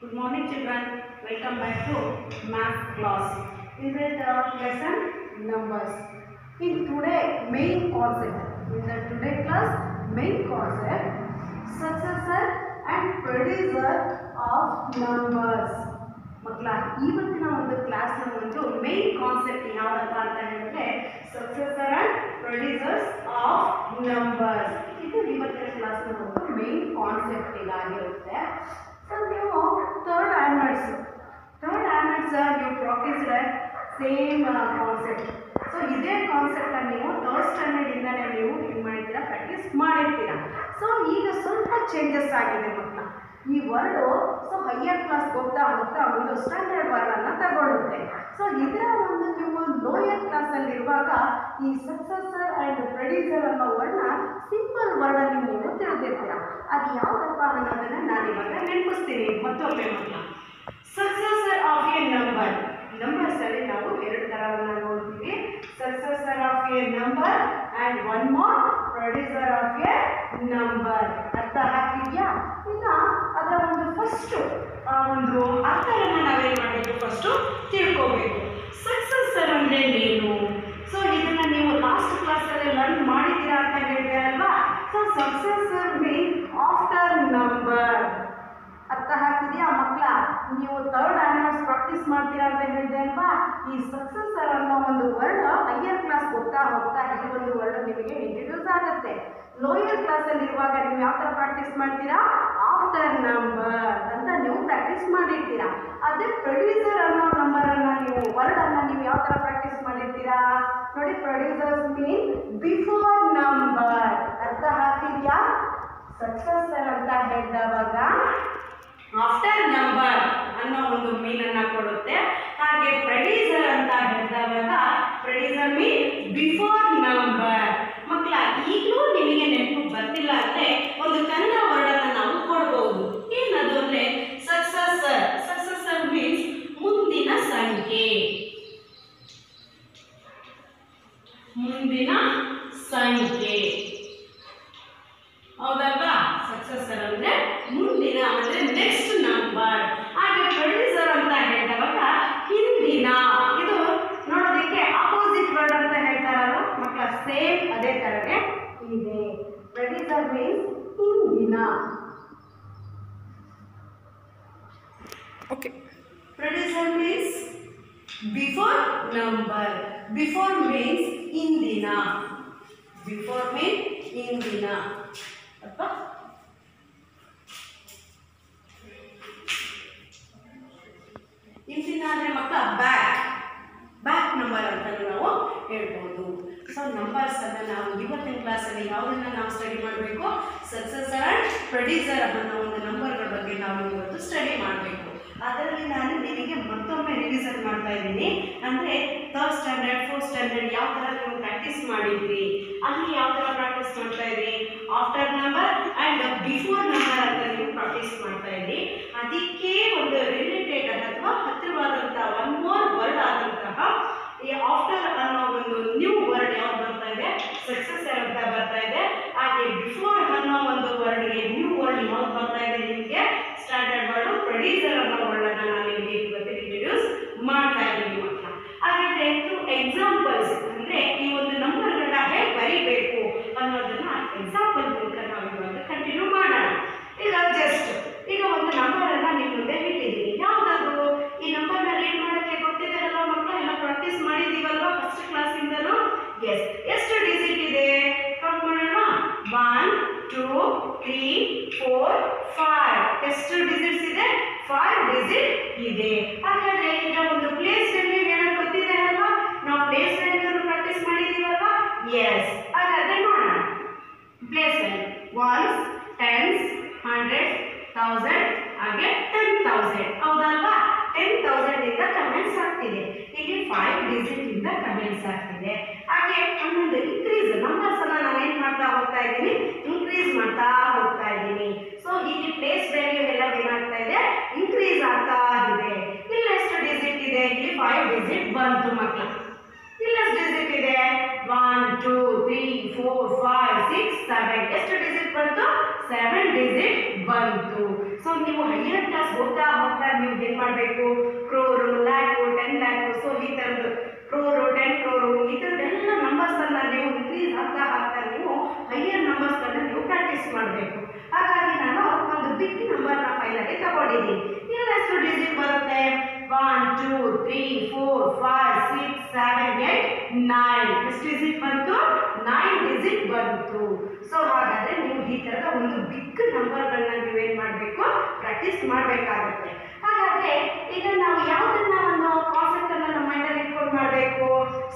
Good morning children. Welcome back to math class. Is it uh, lesson numbers? In today main concept, in the today class main concept, successor and predecessor of numbers. ಮಕ್ಕಳ ಇವತ್ತಿನ ಒಂದು ಕ್ಲಾಸ್ನ ಒಂದು main concept ಯಾವಪ್ಪ ಅಂತ ಹೇಳಿದ್ರೆ successor and producers of numbers ಇದು ಇವತ್ತಿನ ಕ್ಲಾಸ್ನ ಒಂದು ಮೇನ್ ಕಾನ್ಸೆಪ್ಟ್ ಇದಾಗಿರುತ್ತೆ ಸೊ ನೀವು ಥರ್ಡ್ ಆ್ಯನ್ವರ್ಸ್ ಥರ್ಡ್ ಆ್ಯನ್ವರ್ಸ್ ನೀವು ಪ್ರಾಕ್ಟೀಸ್ಡ್ ಸೇಮ್ ಕಾನ್ಸೆಪ್ಟ್ ಸೊ ಇದೇ ಕಾನ್ಸೆಪ್ಟನ್ನು ನೀವು ಥರ್ಡ್ ಸ್ಟ್ಯಾಂಡರ್ಡಿಂದಲೇ ನೀವು ಏನು ಮಾಡಿದ್ದೀರಾ ಪ್ರಾಕ್ಟೀಸ್ ಮಾಡಿರ್ತೀರಾ ಸೊ ಈಗ ಸ್ವಲ್ಪ ಚೇಂಜಸ್ ಆಗಿದೆ ಮಕ್ಕಳ ಈ ವರ್ಡು ಸೊ ಹೈಯರ್ ಕ್ಲಾಸ್ ಹೋಗ್ತಾ ಹೋಗ್ತಾ ಒಂದು ಸ್ಟ್ಯಾಂಡರ್ಡ್ ವರ್ಡನ್ನು ತಗೊಳ್ಳುತ್ತೆ ಸೊ ಇದರ ಒಂದು ನೀವು ಲೋಯರ್ ಕ್ಲಾಸಲ್ಲಿರುವಾಗ ಈ ಸಕ್ಸಸರ್ ಆ್ಯಂಡ್ ಪ್ರೊಡ್ಯೂಸರ್ ಅನ್ನೋ ವರ್ಡ್ನ ಸಿಂಪಲ್ ವರ್ಡಲ್ಲಿ ನೀವು ತಿಳಿದಿರ್ತೀರ ಅದು ಯಾವುದಪ್ಪ ಅನ್ನೋದನ್ನು ನಾನು ಇವಾಗ ನೆನಪಿಸ್ತೀನಿ ಮತ್ತೊಮ್ಮೆ ಮಕ್ಕಳ successor of a number numbers ಅಲ್ಲಿ ನಾವು ಎರಡು ತರವನ್ನ ನೋಡ್ತೀವಿ successor of a number and one more producer of a number ಅರ್ಥ ಆಗ್ತಿದ್ಯಾ ಈಗ ಅದರ ಒಂದು ಫಸ್ಟ್ ಒಂದು ಅರ್ಥವನ್ನು ನಾವೇನು ಮಾಡಬೇಕು ಫಸ್ಟು ತಿಳ್ಕೋಬೇಕು ಸಕ್ಸಸರ್ ಅಂದ್ರೆ ಏನು ಸೊ ಇದನ್ನ ನೀವು ಲಾಸ್ಟ್ ಕ್ಲಾಸಲ್ಲಿ ಲರ್ನ್ ಮಾಡಿದ್ದೀರಾ ಅಂತ ಹೇಳಿದೆ ಅಲ್ವಾ so successor mean after number ಅರ್ಥ ಆಗ್ತಿದೆಯಾ ಮಕ್ಕಳ ನೀವು ಥರ್ಡ್ ಆ್ಯನಿವರ್ಸ್ ಪ್ರಾಕ್ಟೀಸ್ ಮಾಡ್ತೀರಾ ಅಂತ ಹೇಳಿದೆ ಅಲ್ವಾ ಈ ಸಕ್ಸಸರ್ ಅನ್ನೋ ಒಂದು ವರ್ಡ್ ಹೈಯರ್ ಕ್ಲಾಸ್ ಹೋಗ್ತಾ ಹೋಗ್ತಾ ಈ ಒಂದು ವರ್ಡ್ ನಿಮಗೆ ಇಂಟ್ರಡ್ಯೂಸ್ ಆಗುತ್ತೆ ಲೋಯರ್ ಕ್ಲಾಸಲ್ಲಿ ಇರುವಾಗ ನೀವು ಯಾವ ಥರ ಪ್ರಾಕ್ಟೀಸ್ ಮಾಡ್ತೀರಾ ಆಫ್ಟರ್ ನಂಬರ್ ಅಂತ ನೀವು ಪ್ರಾಕ್ಟೀಸ್ ಮಾಡಿರ್ತೀರಾ ಅದೇ ಪ್ರೊಡ್ಯೂಸರ್ ಅನ್ನೋ ನಂಬರನ್ನು ನೀವು ವರ್ಡನ್ನು ನೀವು ಯಾವ ಥರ ಪ್ರಾಕ್ಟೀಸ್ ಮಾಡಿರ್ತೀರಾ ನೋಡಿ ಪ್ರೊಡ್ಯೂಸರ್ಸ್ ಮೀನ್ ಬಿಫೋರ್ ನಂಬರ್ ಅರ್ಥ ಆಗ್ತಿದ್ಯಾ ಸಕ್ಸಸರ್ ಅಂತ ಹೇಳಿದವಾಗ ಆಫ್ಟರ್ ನಂಬರ್ ಅನ್ನೋ ಒಂದು ಮೀನನ್ನ ಕೊಡುತ್ತೆ ಹಾಗೆ ಪ್ರೊಡ್ಯೂಸರ್ ಅಂತ ಹೇಳಿದವಾಗ ಪ್ರೊಡ್ಯೂಸರ್ ಮೀನ್ ಬಿಫೋರ್ ನಂಬರ್ ಮಕ್ಕಳ ಈಗಲೂ ನಿಮಗೆ ನೆನಪು ಬರ್ತಿಲ್ಲ ಅಂದ್ರೆ ಒಂದು ಕನ್ನಡ ವರ್ಡನ್ನು ನಾವು ಕೊಡ್ಬೋದು ಏನದು ಅಂದ್ರೆ ಸಕ್ಸಸರ್ ಸಕ್ಸಸರ್ ಮೀನ್ಸ್ ಮುಂದಿನ ಸಂಖ್ಯೆ ಮುಂದಿನ ಸಂಖ್ಯೆ ಹೌದಲ್ವಾ ಸಕ್ಸಸರ್ ಅಂದ್ರೆ ಮುಂದಿನ ಅಂದ್ರೆ ನೆಕ್ಸ್ಟ್ ನಂಬರ್ ಹಾಗೆ ಪ್ರೊಡ್ಯೂಸರ್ ಅಂತ ಹೇಳಿದವಾಗ ಹಿಂದಿನ ಇದು ನೋಡೋದಕ್ಕೆ ಅಪೋಸಿಟ್ ವರ್ಡ್ ಅಂತ ಹೇಳ್ತಾರಲ್ವ ಮಕ್ಕಳ ಸೇಮ್ ಅದೇ ತರನೇ ಇದೆ ಪ್ರೊಡ್ಯೂಸರ್ ಮೀನ್ಸ್ ಹಿಂದಿನ okay producer means before number before means ಇಂದಿನ ಬಿಫೋರ್ ಮೀನ್ ಇಂದಿನ ಅಲ್ವಾ ಇಂದಿನ ಅಂದರೆ ಮಕ್ಕಳ ಬ್ಯಾಕ್ ಬ್ಯಾಕ್ ನಂಬರ್ ಅಂತ ನಾವು ಹೇಳ್ಬೋದು ಸೊ ನಂಬರ್ಸ್ ಅನ್ನ ನಾವು ಇವತ್ತಿನ ಕ್ಲಾಸಲ್ಲಿ ಯಾವುದನ್ನ ನಾವು ಸ್ಟಡಿ ಮಾಡಬೇಕು ಸಕ್ಸಸರ್ ಅಂಡ್ ಪ್ರೊಡ್ಯೂಸರ್ ಅನ್ನೋ ಒಂದು ನಂಬರ್ಗಳ ಬಗ್ಗೆ ನಾವು ಇವತ್ತು ಸ್ಟಡಿ ಮಾಡಬೇಕು ಅದರಲ್ಲಿ ನಾನು ನಿಮಗೆ ಮತ್ತೊಮ್ಮೆ ರಿವಿಸನ್ ಮಾಡ್ತಾ ಇದ್ದೀನಿ ಅಂದರೆ ಥರ್ಡ್ ಸ್ಟ್ಯಾಂಡರ್ಡ್ ಫೋರ್ತ್ ಸ್ಟ್ಯಾಂಡರ್ಡ್ ಯಾವ ಥರ ನೀವು ಪ್ರಾಕ್ಟೀಸ್ ಮಾಡಿದ್ರಿ ಅಲ್ಲಿ ಯಾವ ಥರ ಪ್ರಾಕ್ಟೀಸ್ ಮಾಡ್ತಾ ಇದ್ರಿ after number and before number ಅಂತ ನೀವು ಪ್ರಾಕ್ಟೀಸ್ ಮಾಡ್ತಾ ಇದ್ರಿ ಅದಕ್ಕೆ ಒಂದು ರಿಲೇಟೆಡ್ ಅಥವಾ ಹತ್ತಿರವಾದಂಥ ಒನ್ ಮೋರ್ ವರ್ಡ್ ಆದಂತಹ ಈ ಆಫ್ಟರ್ ಅನ್ನೋ ಒಂದು ನ್ಯೂ ವರ್ಡ್ ಯಾವ್ದು ಬರ್ತಾ ಇದೆ ಸಕ್ಸಸ್ ಅಂತ ಬರ್ತಾ ಇದೆ ಹಾಗೆ ಬಿಫೋರ್ ಅನ್ನೋ ಒಂದು ವರ್ಡ್ಗೆ ನ್ಯೂ ವರ್ಡ್ ಯಾವ್ದು ಬರ್ತಾ ಇದೆ ನಿಮಗೆ ಸ್ಟ್ಯಾಂಡರ್ಡ್ ವರ್ಡ್ ಪ್ರೊಡ್ಯೂಸರ್ ಅನ್ನೋ ವರ್ಡ್ ಅನ್ನ ನಾನು ನಿಮಗೆ ಇವತ್ತು ಇಂಟ್ರಡ್ಯೂಸ್ ಮಾಡ್ತಾ ಇದ್ದೀನಿ ಮಕ್ಕಳ ಹಾಗಾದ್ರೆ ಥ್ರೂ ಎಕ್ಸಾಂಪಲ್ಸ್ ಅಂದ್ರೆ ಈ ಒಂದು ನಂಬರ್ಗಳನ್ನ ಹೇಗೆ ಬರಿಬೇಕು ಅನ್ನೋದನ್ನ ಎಕ್ಸಾಂಪಲ್ ಮೂಲಕ ನಾವು ಇವಾಗ ಕಂಟಿನ್ಯೂ ಮಾಡೋಣ ಈಗ ಜಸ್ಟ್ ಈಗ ಒಂದು ನಂಬರ್ ಅನ್ನ ನಿಮ್ಮ ಮುಂದೆ ಇಟ್ಟಿದ್ದೀನಿ ಯಾವ್ದಾದ್ರು ಈ ನಂಬರ್ನ ರೀಡ್ ಮಾಡೋಕ್ಕೆ ಗೊತ್ತಿದೆ ಅಲ್ವಾ ಮಕ್ಕಳು ಎಲ್ಲ ಪ್ರಾಕ್ಟೀಸ್ ಮಾಡಿದೀವಲ್ವಾ ಫಸ್ಟ್ ಕ್ಲಾಸಿಂದಲೂ ಎಸ್ ಎಷ್ಟು ಡಿಜಿಟ್ ಇದೆ ಕೌಂಟ್ ಮಾಡೋಣ one two three four five ಎಷ್ಟು ಡಿಜಿಟ್ಸ್ ಇದೆ ಫೈವ್ ಡಿಜಿಟ್ ಇದೆ ಹಾಗಾದ್ರೆ ಇದರ ಒಂದು ಪ್ಲೇಸ್ ವ್ಯಾಲ್ಯೂ ಹೇಳಕ್ ಗೊತ್ತಿದೆ ಅಲ್ವಾ ನಾವು ಪ್ಲೇಸ್ ವ್ಯಾಲ್ಯೂ ಪ್ರಾಕ್ಟೀಸ್ ಮಾಡಿದೀವಲ್ವಾ ಎಸ್ ಹಾಗಾದ್ರೆ ನೋಡೋಣ place value ones tens hundred thousand ಹಾಗೆ ಟೆನ್ ತೌಸಂಡ್ ಹೌದಲ್ವಾ ಟೆನ್ ತೌಸಂಡ್ ಇಂದ ಕಮೆಂಟ್ಸ್ ಆಗ್ತಿದೆ ಇಲ್ಲಿ ಫೈವ್ ಡಿಜಿಟ್ ಇಂದ ಕಮೆಂಟ್ಸ್ ಆಗ್ತಿದೆ ಹಾಗೆ ಒಂದೊಂದು ಇನ್ಕ್ರೀಸ್ ನಂಬರ್ಸ್ ಅನ್ನ ನಾನು ಏನ್ ಮಾಡ್ತಾ ಹೋಗ್ತಾ ಇದ್ದೀನಿ ಇನ್ಕ್ರೀಸ್ ಮಾಡ್ತಾ ಹೋಗ್ತಾ ಇದ್ದೀನಿ ಸೊ ಇಲ್ಲಿ ಪ್ಲೇಸ್ ವ್ಯಾಲ್ಯೂ ಎಲ್ಲ ಏನಾಗ್ತಾ ಇದೆ ಇನ್ಕ್ರೀಸ್ ಆಗ್ತಾ ಇದೆ ಇಲ್ಲಿ ಎಷ್ಟು ಡಿಜಿಟ್ ಇದೆ ಇಲ್ಲಿ ಫೈವ್ ಡಿಜಿಟ್ ಬಂತು ಮಕ್ಕಳ ಇಲ್ಲ ಡಿಜಿಟ್ ಇದೆ one two three four five six seven ಎಷ್ಟು ಡಿಜಿಟ್ ಬಂತು ಸೆವೆನ್ ಡಿಜಿಟ್ ಬಂತು ಸೊ ನೀವು ಹೈಯರ್ ಕ್ಲಾಸ್ ಹೋಗ್ತಾ ಹೋಗ್ತಾ ನೀವು ಏನು ಮಾಡಬೇಕು ಕ್ರೋರು ಲ್ಯಾಕು ಟೆನ್ ಲ್ಯಾಕು ಸೊ ಈ ಥರದ್ದು ಕ್ರೋರು ಟೆನ್ ಕ್ರೋರು ಈ ಥರದ್ದೆಲ್ಲ ನಂಬರ್ಸನ್ನು ನೀವು ಇನ್ಕ್ರೀಸ್ ಆಗ್ತಾ ಆಗ್ತಾ ನೀವು ಹೈಯರ್ ನಂಬರ್ಸ್ಗಳನ್ನ ನೀವು ಪ್ರಾಕ್ಟೀಸ್ ಮಾಡಬೇಕು ಹಾಗಾಗಿ ನಾನು ಒಂದು ಬಿಗ್ ನಂಬರ್ನ ಫೈನಲಿ ತಗೊಂಡಿದ್ದೀನಿ ಇನ್ನೆಷ್ಟು ಡಿಜಿಟ್ ಬರುತ್ತೆ one two three four five six seven eight nine ಎಷ್ಟು ಡಿಜಿಟ್ ಬಂತು ನೈನ್ ಡಿಜಿಟ್ ಬಂತು ಸೊ ಹಾಗಾದ್ರೆ ನೀವು ಈ ಥರದ ಒಂದು ಬಿಗ್ ನಂಬರ್ಗಳನ್ನ ನೀವೇನು ಮಾಡಬೇಕು ಪ್ರಾಕ್ಟೀಸ್ ಮಾಡಬೇಕಾಗುತ್ತೆ ಹಾಗಾದ್ರೆ ಈಗ ನಾವು ಯಾವುದನ್ನ ಒಂದು ಕಾನ್ಸೆಪ್ಟ್ ಅನ್ನ ನಮ್ಮ ಮೈಂಡಲ್ಲಿ ಇಟ್ಕೊಂಡು ಮಾಡಬೇಕು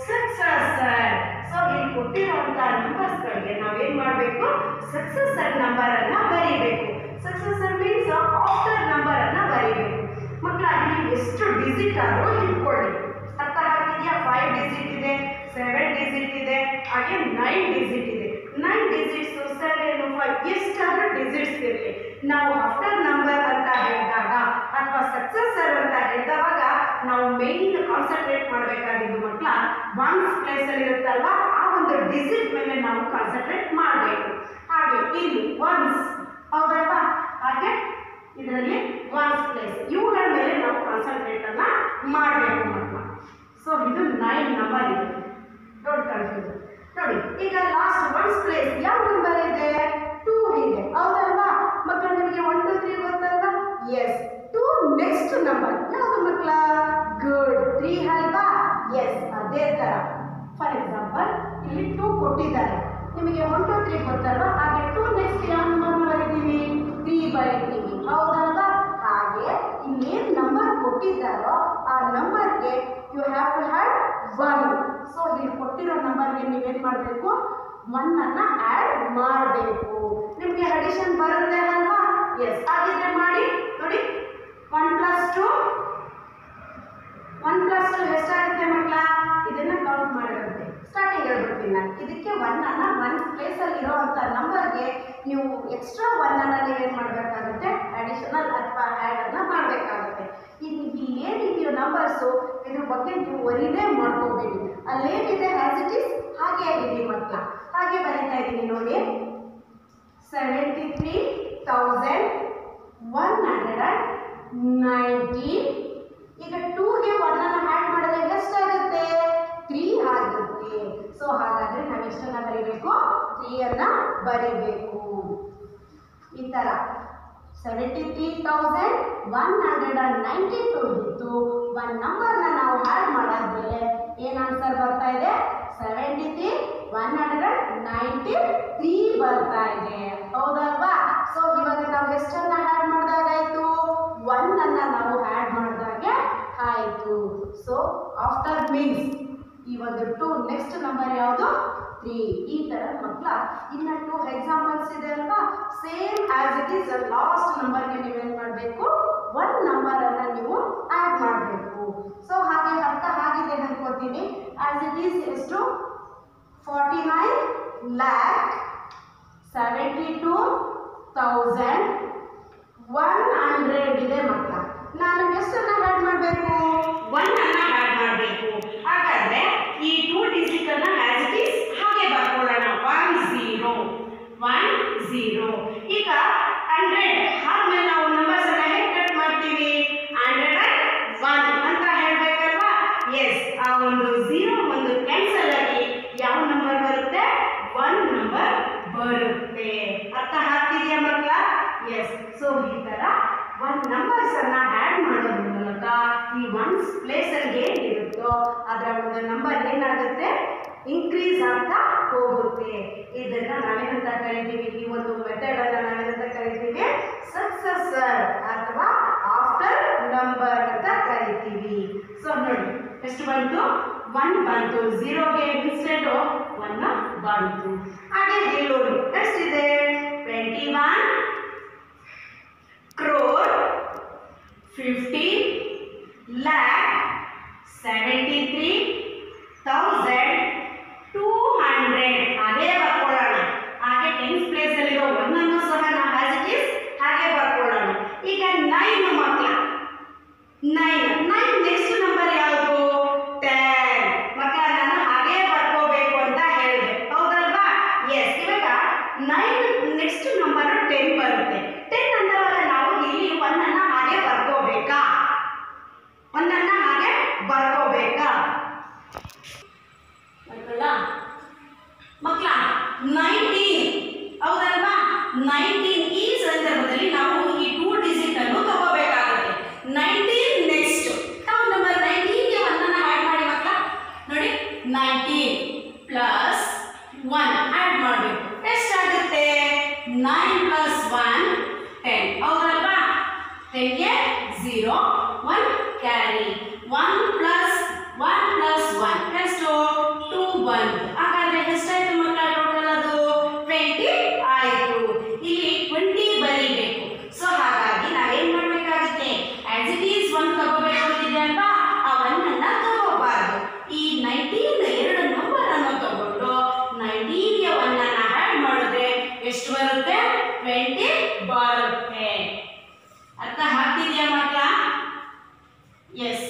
ಸಕ್ಸಸರ್ ಸೊ ಇಲ್ಲಿ ಕೊಟ್ಟಿರುವಂತ ನಂಬರ್ಸ್ಗಳಿಗೆ ನಾವೇನ್ ಮಾಡಬೇಕು ಸಕ್ಸಸರ್ ನಂಬರ್ ಅನ್ನ ಬರೀಬೇಕು ಸಕ್ಸಸರ್ ಮೀನ್ಸ್ ಆಫ್ಟರ್ ನಂಬರ್ ಅನ್ನ ಬರೀಬೇಕು ಮಕ್ಕಳಾಗಿ ನೀವು ಎಷ್ಟು ಡಿಜಿಟ್ ಆದ್ರೂ ಇಟ್ಕೊಳ್ಳಿ ಅರ್ಥ ಆಗ್ತಿದೆಯಾ ಫೈವ್ ಡಿಜಿಟ್ ಇದೆ ಸೆವೆನ್ ಡಿಜಿಟ್ ಇದೆ ಹಾಗೆ ನೈನ್ ಡಿಜಿಟ್ ಇದೆ ನೈನ್ ಡಿಜಿಟ್ಸ್ ಸೆವೆನ್ ಫೈವ್ ಎಷ್ಟಾದ್ರೂ ಡಿಜಿಟ್ಸ್ ಇರಲಿ ನಾವು ಆಫ್ಟರ್ ನಂಬರ್ ಅಂತ ಹೇಳಿದಾಗ ಅಥವಾ ಸಕ್ಸಸರ್ ಅಂತ ಹೇಳಿದಾಗ ನಾವು ಮೇನ್ ಕಾನ್ಸಂಟ್ರೇಟ್ ಮಾಡಬೇಕಾಗಿದ್ದು ಮಕ್ಕಳ ಒನ್ಸ್ ಪ್ಲೇಸ್ ಅಲ್ಲಿ ಇರುತ್ತಲ್ವಾ ಆ ಒಂದು ಡಿಜಿಟ್ ಮೇಲೆ ನಾವು ಕಾನ್ಸಂಟ್ರೇಟ್ ಮಾಡಬೇಕು ಹಾಗೆ ಇಲ್ಲಿ ಒನ್ಸ್ ಹೌದಲ್ವಾ ಹಾಗೆ ಇದರಲ್ಲಿ ಒನ್ಸ್ ಪ್ಲೇಸ್ ಇವುಗಳ ಮೇಲೆ ನಾವು ಕಾನ್ಸಂಟ್ರೇಟ್ ಅನ್ನ ಮಾಡಬೇಕು ಮಕ್ಕಳ ಸೊ ಇದು ನೈನ್ ನಂಬರ್ ಇದೆ ಡೋಂಟ್ ಕನ್ಫ್ಯೂಸ್ ನೋಡಿ ಈಗ ಲಾಸ್ಟ್ ಒನ್ಸ್ ಪ್ಲೇಸ್ ಯಾವ ನಂಬರ್ ಇದೆ ಟೂ ಇದೆ ಹೌದಲ್ವಾ ಮಕ್ಕಳು ನಿಮಗೆ ಒನ್ ಟು ತ್ರೀ ಗೊತ್ತಲ್ವಾ ಎಸ್ ಟೂ ನೆಕ್ಸ್ಟ್ ನಂಬರ್ ಯಾವುದು ಮಕ್ಕಳ ಗುಡ್ ತ್ರೀ ಅಲ್ವಾ ಎಸ್ ಅದೇ ತರ ಫಾರ್ ಎಕ್ಸಾಂಪಲ್ ಇಲ್ಲಿ ಟೂ ಕೊಟ್ಟಿದ್ದಾರೆ ನಿಮಗೆ ಒನ್ ಟು ತ್ರೀ ಗೊತ್ತಲ್ವಾ ಹಾಗೆ ಟೂ ನೆಕ್ಸ್ಟ್ ಯಾವ ನಂಬರ್ ಬರೀತೀವಿ ತ್ರೀ ಬರೀತೀವಿ ಹೌದಲ್ವಾ ಹಾಗೆ ಇನ್ನೇನು ನಂಬರ್ ಕೊಟ್ಟಿದ್ದಾರೋ ಆ ನಂಬರ್ಗೆ you have to had one so ಇಲ್ಲಿ ಕೊಟ್ಟಿರೋ ನಂಬರ್ಗೆ ನೀವೇನು ಮಾಡಬೇಕು ಒನ್ ಅನ್ನ ಆ್ಯಡ್ ಮಾಡಬೇಕು ನಿಮಗೆ ಅಡಿಷನ್ ಬರುತ್ತೆ ಅಲ್ವಾ ಎಸ್ ಹಾಗಿದ್ರೆ ಮಾಡಿ ನೋಡಿ one plus two one plus two ಎಷ್ಟಾಗುತ್ತೆ ಮಕ್ಕಳ ಇದನ್ನ ಕೌಂಟ್ ಮಾಡಿರುತ್ತೆ ಸ್ಟಾರ್ಟಿಂಗ್ ಹೇಳ್ಬಿಡ್ತೀನಿ ನಾನು ಇದಕ್ಕೆ ಒನ್ ಅನ್ನ ಒನ್ ಪ್ಲೇಸಲ್ಲಿ ಇರೋವಂಥ ನಂಬರ್ಗೆ ನೀವು ಎಕ್ಸ್ಟ್ರಾ ಒನ್ ಅನ್ನ ನೀವೇನು ಮಾಡಬೇಕಾಗುತ್ತೆ ಅಡಿಷನಲ್ ಅಥವಾ ಆ್ಯಡ್ ಅನ್ನ ಮಾಡಬೇಕಾಗುತ್ತೆ ಇನ್ನು ಇಲ್ಲಿ ಏನಿದೆಯೋ ನಂಬರ್ಸು ಇದ್ರ ಬಗ್ಗೆ ನೀವು ವರಿನೇ ಮಾಡ್ಕೋಬೇಡಿ ಅಲ್ಲೇನಿದೆ ಆ್ಯಸ್ ಇಟ್ ಈಸ್ ಹಾಗೆ ಇಡಿ ಮಕ್ಕಳ ಹಾಗೆ ಬರೀತಾ ಇದ್ದೀನಿ ನೋಡಿ seventy three thousand one hundred and nineteen ಈಗ ಟೂಗೆ ಒನ್ನನ್ನು ಆ್ಯಡ್ ಮಾಡಿದ್ರೆ ಎಷ್ಟಾಗುತ್ತೆ ತ್ರೀ ಆಗುತ್ತೆ ಸೊ ಹಾಗಾದ್ರೆ ನಾವು ಎಷ್ಟನ್ನ ಬರೀಬೇಕು ತ್ರೀಯನ್ನ ಬರೀಬೇಕು ಈ ಥರ seventy three thousand one hundred and ninety two ಇತ್ತು ಒನ್ ನಂಬರ್ನ ನಾವು ಆ್ಯಡ್ ಮಾಡಾದ್ಮೇಲೆ ಏನು ಆನ್ಸರ್ ಬರ್ತಾ ಇದೆ seventy three one hundred ninety three ಬರ್ತಾ ಇದೆ ಹೌದಲ್ವಾ ಸೊ ಇವಾಗ ನಾವು ಎಷ್ಟನ್ನ ಆ್ಯಡ್ ಮಾಡಿದಾಗಾಯ್ತು ಒನ್ ಅನ್ನ ನಾವು ಆ್ಯಡ್ ಮಾಡಿದಾಗೆ ಆಯಿತು ಸೊ ಆಫ್ಟರ್ ಮೀನ್ಸ್ ಈ ಒಂದು ಟು ನೆಕ್ಸ್ಟ್ ನಂಬರ್ ಯಾವುದು ತ್ರೀ ಈ ಥರ ಮಕ್ಕಳ ಇನ್ನು ಟು ಎಕ್ಸಾಂಪಲ್ಸ್ ಇದೆ ಅಲ್ವಾ same as it is last ನಂಬರ್ಗೆ ನೀವೇನು ಮಾಡಬೇಕು ಒನ್ ನಂಬರನ್ನು ನೀವು ಆ್ಯಡ್ ಮಾಡಬೇಕು ಸೊ ಹಾಗೆ ಅರ್ಥ ಆಗಿದೆ ಅನ್ಕೋತೀನಿ ಆಸ್ ಇಟ್ ಈಸ್ ಎಷ್ಟು forty nine lakh seventy two thousand one hundred ಇದೆ ಮಕ್ಕಳ ನಾನು ಎಷ್ಟನ್ನ ಆ್ಯಡ್ ಮಾಡಬೇಕು ಒನ್ ಅನ್ನ ಆ್ಯಡ್ ಮಾಡಬೇಕು ಹಾಗಾದ್ರೆ ಈ ಟೂ ಡಿಜಿಟ್ ಅನ್ನ ಆಸ್ ಇಟ್ ಈಸ್ ಹಾಗೆ ಬರ್ಕೊಳ್ಳೋಣ ಒನ್ ಝೀರೋ ಒನ್ ಝೀರೋ ಈಗ ಹಂಡ್ರೆಡ್ ಆದ್ಮೇಲೆ ನಾವು ನಂಬರ್ಸ್ ಅನ್ನ ಹೇಗೆ ಕಟ್ ಮಾಡ್ತೀವಿ ಹಂಡ್ರೆಡ್ ಅಂಡ್ ಒನ್ ಅಂತ ಹೇಳ್ಬೇಕಲ್ವಾ ಎಸ್ ಆ ಒಂದು ಝೀರೋ ಒಂದು ಕ್ಯಾನ್ಸಲ್ ಆಗಿ ಯಾವ ನಂಬರ್ ಬರುತ್ತೆ ಒನ್ ನಂಬರ್ ಬರುತ್ತೆ ಅರ್ಥ ಆಗ್ತಿದೆಯಾ ಮಕ್ಕಳ ಎಸ್ ಸೊ ಈ ತರ ಒನ್ ನಂಬರ್ಸ್ ಅನ್ನ ಆ್ಯಡ್ ಮಾಡೋದ್ರ ಮೂಲಕ ಈ ಒನ್ಸ್ ಪ್ಲೇಸ್ ಅಲ್ಲಿ ಏನಿರುತ್ತೋ ಅದರ ಒಂದು ನಂಬರ್ ಏನಾಗುತ್ತೆ ಇನ್ಕ್ರೀಸ್ ಆಗ್ತಾ ಹೋಗುತ್ತೆ ಇದನ್ನ ನಾವೇನಂತ ಕರಿತೀವಿ ಈ ಒಂದು ಮೆಥಡ್ ಅನ್ನ ನಾವೇನಂತ ಕರಿತೀವಿ ಸಕ್ಸಸರ್ ಅಥವಾ ಆಫ್ಟರ್ ನಂಬರ್ ಅಂತ ಕರಿತೀವಿ ಸೊ ನೋಡಿ ಎಷ್ಟು ಬಂತು ಒನ್ ಬಂತು ಝೀರೋಗೆ ಇನ್ಸ್ಟೆಂಟ್ ಒನ್ ಬಂತು ಹಾಗೆ ಹೇಳೋದು ಎಷ್ಟಿದೆ twenty one crore fifty lakh seventy three thousand two hundred ಅದೇ ಬರ್ಕೊಳ್ಳೋಣ ಹಾಗೆ ಟೆನ್ಸ್ ಪ್ಲೇಸಲ್ಲಿರೋ ಒಂದನ್ನು ಸಹ ನಾವು ಆಸ್ ಇಟ್ ಈಸ್ ಹಾಗೆ ಬರ್ಕೊಳ್ಳೋಣ ಈಗ ನೈನ್ ಮಕ್ಕಳ ನೈನ್ ನೈನ್ ನೆಕ್ಸ್ಟ್ ನಂಬರ್ ಯಾವುದು ಟೆನ್ ಮಕ್ಕಳ ನಾನು ಹಾಗೆ ಬರ್ಕೋಬೇಕು ಅಂತ ಹೇಳಿದೆ ಹೌದಲ್ವಾ ಎಸ್ ಇವಾಗ ನೈನ್ ನೆಕ್ಸ್ಟ್ ನಂಬರ್ ಟೆನ್ ಬರುತ್ತೆ ಟೆನ್ ಅಂದಾಗ ನಾವು ಇಲ್ಲಿ ಒನ್ ಅನ್ನ ಹಾಗೆ ಬರ್ಕೋಬೇಕಾ ಟೆನ್ಗೆ zero one carry one plus one plus one ಎಷ್ಟು ಟೂ ಬಂತು ಹಾಗಾದ್ರೆ ಎಷ್ಟಾಯ್ತು ಮಕ್ಕಳ ಟೋಟಲ್ ಅದು ಟ್ವೆಂಟಿ ಆಯಿತು ಇಲ್ಲಿ ಟ್ವೆಂಟಿ ಬರೀಬೇಕು ಸೊ ಹಾಗಾಗಿ ನಾವೇನ್ ಮಾಡ್ಬೇಕಾಗುತ್ತೆ ಆಸ್ ಇಟ್ ಈಸ್ ಒನ್ ತಗೋಬೇಕು ಅಂತಿದೆ ಅಲ್ವಾ ಆ ಒನ್ ಅನ್ನ ತಗೋಬಾರ್ದು ಈ ನೈನ್ಟೀನ್ ಎರಡು ನಂಬರ್ ಅನ್ನು ತಗೊಂಡು ನೈನ್ಟೀನ್ಗೆ ಒನ್ ಅನ್ನ ಆಡ್ ಮಾಡಿದ್ರೆ ಎಷ್ಟು ಬರುತ್ತೆ ಟ್ವೆಂಟಿ ಬರುತ್ತೆ ಅರ್ಥ ಆಗ್ತಿದೆಯಾ ಮಕ್ಕಳ ಎಸ್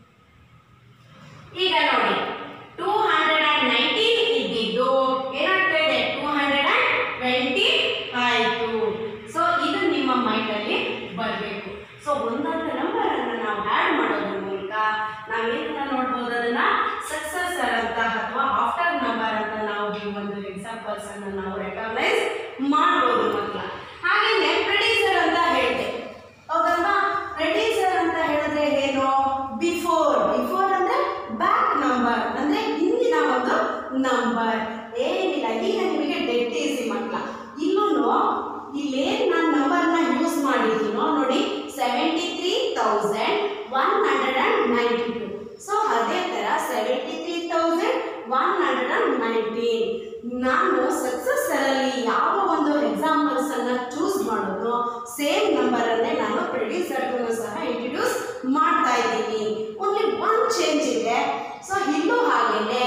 ಈಗ ನೋಡಿ ಟೂ ಹಂಡ್ರೆಡ್ ಅಂಡ್ ನೈನ್ಟೀನ್ ಇದ್ದಿದ್ದು ಏನಾಗ್ತಾ ಇದೆ ಟೂ ಹಂಡ್ರೆಡ್ ಅಂಡ್ ಟ್ವೆಂಟಿ ಆಯಿತು ಸೊ ಇದು ನಿಮ್ಮ ಮೈಂಡಲ್ಲಿ ಬರಬೇಕು ಸೊ ಒಂದೊಂದು ನಂಬರನ್ನು ನಾವು ಆ್ಯಡ್ ಮಾಡೋದ್ರ ಮೂಲಕ ನಾವೇನನ್ನ ನೋಡ್ಬೋದು ಅದನ್ನ ಸಕ್ಸಸ್ಸರ್ ಅಂತ ಅಥವಾ ಆಫ್ಟರ್ ನಂಬರ್ ಅಂತ ನಾವು ಈ ಒಂದು ಎಕ್ಸಾಂಪಲ್ಸ್ ಅನ್ನು ನಾವು ರೆಕಗ್ನೈಸ್ ಮಾಡ್ಬೋದು ಮಕ್ಕಳ ಹಾಗೆಯೇ ಪ್ರೆಡಿಸರ್ ಅಂತ ಹೇಳಿದೆ ಹೌದಲ್ವಾ ಪ್ರೆಡಿಸರ್ ಅಂತ ಹೇಳಿದ್ರೆ ಏನು ಬಿಫೋರ್ ಬಿಫೋರ್ ಅಂದ್ರೆ ಬ್ಯಾಕ್ ನಂಬರ್ ಅಂದ್ರೆ ಹಿಂದಿನ ಒಂದು ನಂಬರ್ ಏನಿಲ್ಲ ಈಗ ನಿಮಗೆ ಡೆಟ್ ಈಸಿ ಮಕ್ಕಳ ಇಲ್ಲೂ ಇಲ್ಲೇನು ನಾನು ನಂಬರ್ನ ಯೂಸ್ ಮಾಡಿದ್ದೀನೋ ನೋಡಿ seventy three thousand one hundred and ninety two so ಅದೇ ಥರ seventy three thousand one hundred and nineteen ನಾನು ಸಕ್ಸಸ್ ಅಲ್ಲಿ ಯಾವ ಒಂದು ಎಕ್ಸಾಂಪಲ್ಸ್ ಅನ್ನ ಚೂಸ್ ಮಾಡೋದು ಸೇಮ್ ನಂಬರ್ ಅನ್ನೇ ನಾನು ಪ್ರೊಡ್ಯೂಸರ್ಗೂ ಸಹ ಇಂಟ್ರೊಡ್ಯೂಸ್ ಮಾಡ್ತಾ ಇದ್ದೀನಿ ಓನ್ಲಿ ಒನ್ ಚೇಂಜ್ ಇದೆ ಸೊ ಇಲ್ಲೂ ಹಾಗೇನೆ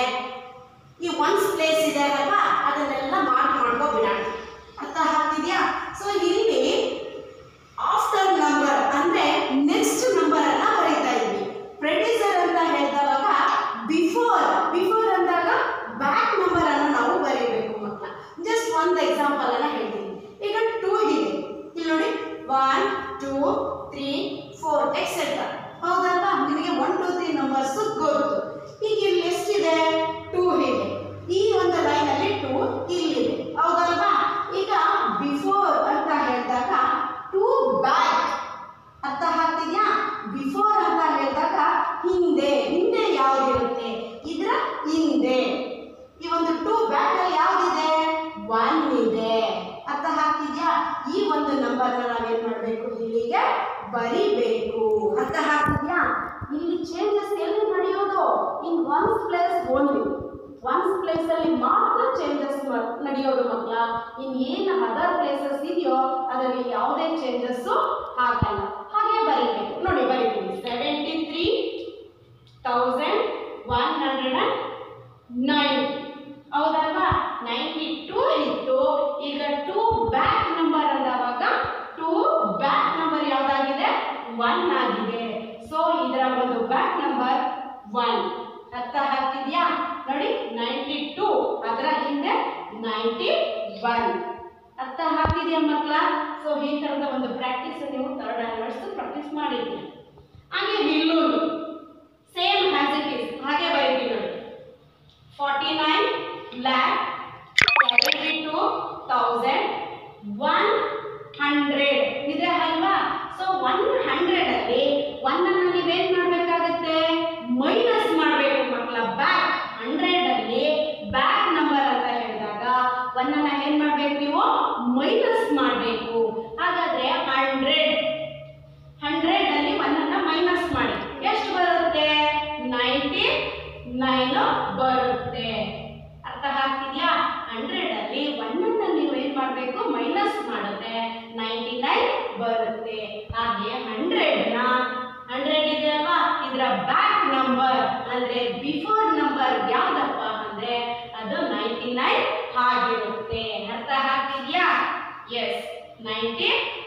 ಈ ಒನ್ಸ್ ಪ್ಲೇಸ್ ಇದೆ ಅಲ್ವಾ ಅದನ್ನೆಲ್ಲ ಮಾರ್ಕ್ ಮಾಡ್ಕೊಬಿಡೋಣ ಅರ್ಥ ಆಗ್ತಿದ್ಯಾ ಸೊ ಇಲ್ಲಿ ಆಫ್ಟರ್ ನಂಬರ್ ಅಂದ್ರೆ ನೆಕ್ಸ್ಟ್ ನಂಬರ್ ಅನ್ನ ಬರೀತಾ ಇದ್ವಿ ಪ್ರೊಡ್ಯೂಸರ್ ಅಂತ ಹೇಳಿದವಾಗ ಬಿಫೋರ್ ಬಿಫೋರ್ ಅಂದಾಗ ಬ್ಯಾಕ್ ನಂಬರ್ ಅನ್ನು ನಾವು ಬರೀಬೇಕು ಮಕ್ಕಳ ಜಸ್ಟ್ ಒಂದು ಎಕ್ಸಾಂಪಲ್ ಅನ್ನ ಹೇಳ್ತೀನಿ ಈಗ ಟೂ ಇದೆ ಇಲ್ಲಿ ನೋಡಿ one two three four etcetera ಹೌದಲ್ವಾ ನಿಮಗೆ ಒನ್ ಟೂ ತ್ರೀ ನಂಬರ್ಸ್ ಗೊತ್ತು ಈಗ ಇಲ್ಲಿ ಎಷ್ಟಿದೆ ಟೂ ಇದೆ ಈ ಒಂದು ಲೈನ್ ಅಲ್ಲಿ ಟೂ ಇಲ್ಲಿದೆ ಹೌದಲ್ವಾ ಈಗ ಬಿಫೋರ್ ಅಂತ ಹೇಳಿದಾಗ ಟೂ ಬ್ಯಾಕ್ ಅರ್ಥ ಆಗ್ತಿದ್ಯಾ ಬಿಫೋರ್ ಅಂತ ಹೇಳಿದಾಗ ಹಿಂದೆ ಹಿಂದೆ ಯಾವ್ದಿರುತ್ತೆ ಇದರ ಹಿಂದೆ ಈ ಒಂದು ಟೂ ಬ್ಯಾಕ್ ಅಲ್ಲಿ ಯಾವ್ದಿದೆ ಒನ್ ಇದೆ ಅರ್ಥ ಆಗ್ತಿದ್ಯಾ ಈ ಒಂದು ನಂಬರ್ನ ನಾವೇನ್ ಮಾಡ್ಬೇಕು ಇಲ್ಲಿಗೆ ಬರಿಬೇಕು ಅರ್ಥ ಆಗ್ತಿದ್ಯಾ ಇಲ್ಲಿ ಚೇಂಜಸ್ ಎಲ್ಲಿ ನಡೆಯೋದು in ones place only ones place ಅಲ್ಲಿ ಮಾತ್ರ ಚೇಂಜಸ್ ನಡೆಯೋದು ಮಕ್ಕಳ ಇನ್ ಏನು ಅದರ್ ಪ್ಲೇಸಸ್ ಇದೆಯೋ ಅದರಲ್ಲಿ ಯಾವುದೇ ಚೇಂಜಸ್ ಆಗಲ್ಲ ಹಾಗೆ ಬರೀಬೇಕು ನೋಡಿ ಬರೀತೀನಿ seventy three thousand one hundred and nine ಹೌದಲ್ವಾ ನೈಂಟಿ ಟೂ ಇತ್ತು ಈಗ ಟೂ ಬ್ಯಾಕ್ ನಂಬರ್ ಅಂದವಾಗ ಟೂ ಬ್ಯಾಕ್ ನಂಬರ್ ಯಾವ್ದಾಗಿದೆ ಒನ್ ಆಗಿದೆ ಸೊ ಇದರ ಒಂದು ಬ್ಯಾಕ್ ನಂಬರ್ ಒನ್ ಅರ್ಥ ಆಗ್ತಿದ್ಯಾ ನೋಡಿ ನೈಂಟಿ ಟೂ ಅದರ ಹಿಂದೆ ನೈಂಟಿ ಒನ್ ಅರ್ಥ ಆಗ್ತಿದ್ಯಾ ಮಕ್ಕಳ ಸೊ ಈ ಥರದ ಒಂದು ಪ್ರಾಕ್ಟೀಸ್ ನೀವು ಥರ್ಡ್ ಆನ್ವರ್ಸ್ ಪ್ರಾಕ್ಟೀಸ್ ಮಾಡಿದ್ದೀರಿ ಹಾಗೆ ಇಲ್ಲೂ ಸೇಮ್ ಹ್ಯಾಸ್ ಇಟ್ ಇಸ್ ಹಾಗೆ ಬರೀತೀವಿ ನೋಡಿ forty nine lakh seventy two thousand one hundred ಇದೆ ಅಲ್ವಾ ಸೊ ಒನ್ ಹಂಡ್ರೆಡ್ ಅಲ್ಲಿ ಒನ್ ಅನ್ನ ನೀವೇನ್ ಮಾಡ್ಬೇಕಾಗುತ್ತೆ ಮೈನಸ್ ಮಾಡಬೇಕು ಮಕ್ಕಳ ಬ್ಯಾಕ್ ಹಂಡ್ರೆಡ್ ಅಲ್ಲಿ ಬ್ಯಾಕ್ ನಂಬರ್ ಅಂತ ಹೇಳಿದಾಗ ಒನ್ ಅನ್ನ ಏನ್ ಮಾಡ್ಬೇಕು ನೀವು ಮೈನಸ್ ಮಾಡಬೇಕು ಹಾಗಾದ್ರೆ ಹಂಡ್ರೆಡ್ ಹಂಡ್ರೆಡ್ ಅಲ್ಲಿ ಒನ್ ಅನ್ನ ಮೈನಸ್ ಮಾಡಿ ಎಷ್ಟು ಬರುತ್ತೆ ನೈಂಟಿ ನೈನ್ ಬರುತ್ತೆ ಅರ್ಥ ಆಗ್ತಿದ್ಯಾ ಹಂಡ್ರೆಡ್ ಅಲ್ಲಿ ಒನ್ ಅನ್ನ ನೀವು ಏನ್ ಮಾಡಬೇಕು ಮೈನಸ್ ಮಾಡಿದ್ರೆ ನೈಂಟಿ ನೈನ್ ಬರುತ್ತೆ ಹಾಗೆ ಹಂಡ್ರೆಡ್ ನ ಹಂಡ್ರೆಡ್ ಇದೆ ಅಲ್ವಾ ಇದರ ಬ್ಯಾಕ್ ನಂಬರ್ ಅಂದ್ರೆ ಬಿಫೋರ್ ನಂಬರ್ ಯಾವ್ದಪ್ಪ ಅಂದ್ರೆ ಅದು ನೈಂಟಿ ನೈನ್ ಆಗಿರುತ್ತೆ ಅರ್ಥ ಆಗ್ತಿದ್ಯಾ ಎಸ್ ನೈಂಟಿ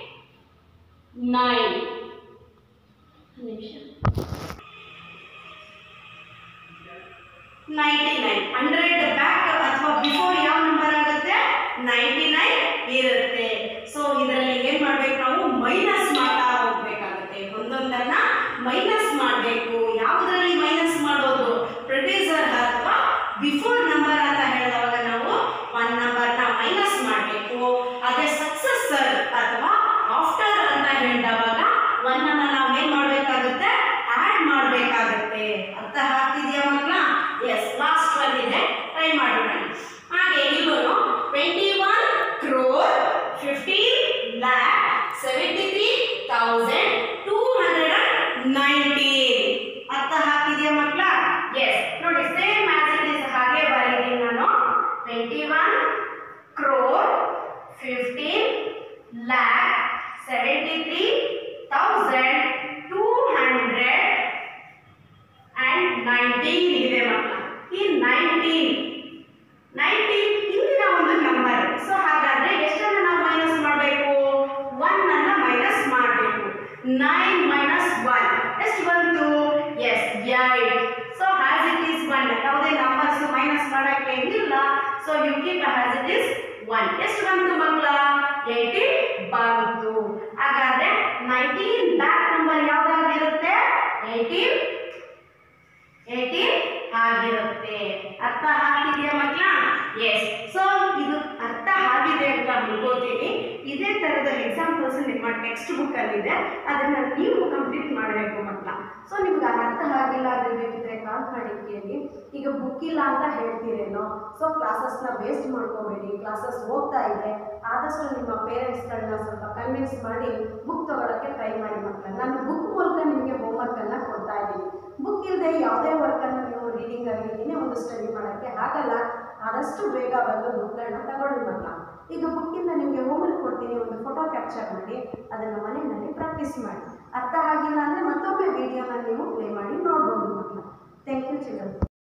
ನೈನ್ ನಿಮಿಷ ನೈಂಟಿ ನೈನ್ ಹಂಡ್ರೆಡ್ ಬ್ಯಾಕ್ ಅಥವಾ ಬಿಫೋರ್ ಯಾವ ನಂಬರ್ ಆಗುತ್ತೆ ನೈಂಟಿ ನೈನ್ ಇರುತ್ತೆ ಸೊ ಇದರಲ್ಲಿ ಏನ್ ಮಾಡ್ಬೇಕು ನಾವು ಮೈನಸ್ ಮಾಡ್ತಾ ಹೋಗ್ಬೇಕಾಗುತ್ತೆ ಒಂದೊಂದನ್ನ ಮೈನಸ್ ಮಾಡಬೇಕು ಯಾವುದರಲ್ಲಿ ಮೈನಸ್ ಮಾಡೋದು ಪ್ರೊಡ್ಯೂಸರ್ ಅಥವಾ ಬಿಫೋರ್ ನಂಬರ್ ಅಂತ ಹೇಳಿದವಾಗ ನಾವು ಒನ್ ನಂಬರ್ನ ಮೈನಸ್ ಮಾಡಬೇಕು ಅದೇ ಸಕ್ಸಸ್ಸರ್ ಅಥವಾ ಆಫ್ಟರ್ ಅಂತ ಹೇಳಿದವಾಗ ಒನ್ ಅನ್ನ ನಾವು ಏನ್ ಮಾಡ್ಬೇಕಾಗುತ್ತೆ ಆಡ್ ಮಾಡಬೇಕಾಗುತ್ತೆ ಅರ್ಥ ಆಗ್ತಿದ್ಯಾ ಮಕ್ಕಳ ಎಸ್ ಲಾಸ್ಟ್ ಒನ್ ಇದೆ ಟ್ರೈ ಮಾಡೋಣ ಹಾಗೆ ಇಲ್ಲೂ twenty one crore fifteen lakh seventy three thousand nine minus one ಎಷ್ಟು ಬಂತು yes eight so has it is one ಯಾವುದೇ ನಂಬರ್ಸ್ ಮೈನಸ್ ಮಾಡಕ್ಕೆ ಇಲ್ಲ so you keep has it is one ಎಷ್ಟು ಬಂತು ಮಕ್ಕಳ ಏಯ್ಟೀನ್ ಬಂತು ಹಾಗಾದ್ರೆ ನೈನ್ಟೀನ್ ಬ್ಯಾಕ್ ನಂಬರ್ ಯಾವ್ದಾಗಿರುತ್ತೆ ಏಯ್ಟೀನ್ ಏಯ್ಟೀನ್ ಆಗಿರುತ್ತೆ ಅರ್ಥ ಆಗ್ತಿದೆಯಾ ಮಕ್ಕಳ ಎಸ್ ಸೊ ಇದು ಅರ್ಥ ಆಗಿದೆ ಅಂತ ಅನ್ಕೋತೀನಿ ಇದೇ ಥರದ ಎಕ್ಸಾಂಪಲ್ಸ್ ನಿಮ್ಮ ಟೆಕ್ಸ್ಟ್ ಬುಕ್ಕಲ್ಲಿದೆ ಅದನ್ನು ನೀವು ಕಂಪ್ಲೀಟ್ ಮಾಡಬೇಕು ಮಕ್ಕಳ ಸೊ ನಿಮ್ಗೆ ಅರ್ಥ ಆಗಿಲ್ಲ ಅಂದರೆ ಬೇಕಿದ್ರೆ ಕಾಲ್ ಮಾಡಿ ಕೇಳಿ ಈಗ ಬುಕ್ ಇಲ್ಲ ಅಂತ ಹೇಳ್ತೀರೇನೋ ಸೊ ಕ್ಲಾಸಸ್ನ ವೇಸ್ಟ್ ಮಾಡ್ಕೋಬೇಡಿ ಕ್ಲಾಸಸ್ ಹೋಗ್ತಾ ಇದೆ ಆದಷ್ಟು ನಿಮ್ಮ ಪೇರೆಂಟ್ಸ್ಗಳನ್ನ ಸ್ವಲ್ಪ ಕನ್ವಿನ್ಸ್ ಮಾಡಿ ಬುಕ್ ತಗೊಳ್ಳೋಕ್ಕೆ ಟ್ರೈ ಮಾಡಿ ಮಕ್ಕಳ ನಾನು ಬುಕ್ ಮೂಲಕ ನಿಮಗೆ ಹೋಮ್ವರ್ಕನ್ನು ಕೊಡ್ತಾ ಇದ್ದೀನಿ ಬುಕ್ ಇಲ್ಲದೆ ಯಾವುದೇ ವರ್ಕನ್ನು ನೀವು ರೀಡಿಂಗ್ ಆಗಲಿ ಏನೇ ಒಂದು ಸ್ಟಡಿ ಮಾಡೋಕ್ಕೆ ಆಗಲ್ಲ ಆದಷ್ಟು ಬೇಗ ಬಂದು ಬುಕ್ಗಳನ್ನ ತಗೊಳ್ಳಿ ಮಕ್ಕಳ ಈಗ ಬುಕ್ಕಿಂದ ನಿಮಗೆ ಹೋಮ್ವರ್ಕ್ ಕೊಡ್ತೀನಿ ಒಂದು ಫೋಟೋ ಕ್ಯಾಪ್ಚರ್ ಮಾಡಿ ಅದನ್ನು ಮನೆಯಲ್ಲಿ ಪ್ರಾಕ್ಟೀಸ್ ಮಾಡಿ ಅರ್ಥ ಆಗಿಲ್ಲ ಅಂದರೆ